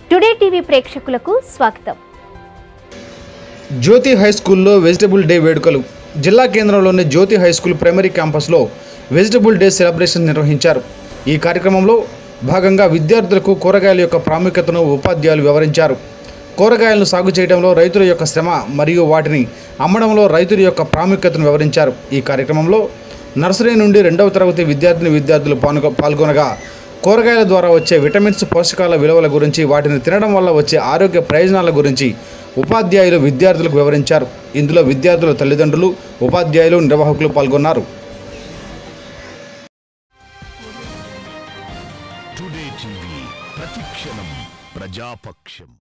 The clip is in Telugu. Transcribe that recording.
టుడే టీవీ ప్రేక్షకులకు స్వాగతం జ్యోతి హై స్కూల్లో వెజిటబుల్ డే వేడుకలు జిల్లా కేంద్రంలోని జ్యోతి హై స్కూల్ ప్రైమరీ క్యాంపస్లో వెజిటబుల్ డే సెలబ్రేషన్ నిర్వహించారు ఈ కార్యక్రమంలో భాగంగా విద్యార్థులకు కూరగాయల యొక్క ప్రాముఖ్యతను ఉపాధ్యాయులు వివరించారు కూరగాయలను సాగు చేయడంలో రైతుల యొక్క శ్రమ మరియు వాటిని అమ్మడంలో రైతుల యొక్క ప్రాముఖ్యతను వివరించారు ఈ కార్యక్రమంలో నర్సరీ నుండి రెండవ తరగతి విద్యార్థిని విద్యార్థులు పాల్గొ పాల్గొనగా కూరగాయల ద్వారా వచ్చే విటమిన్స్ పోషకాల విలువల గురించి వాటిని తినడం వల్ల వచ్చే ఆరోగ్య ప్రయోజనాల గురించి ఉపాధ్యాయులు విద్యార్థులకు వివరించారు ఇందులో విద్యార్థుల తల్లిదండ్రులు ఉపాధ్యాయులు నిర్వాహకులు పాల్గొన్నారు టుడే టీవీ ప్రతిక్షణం ప్రజాపక్షం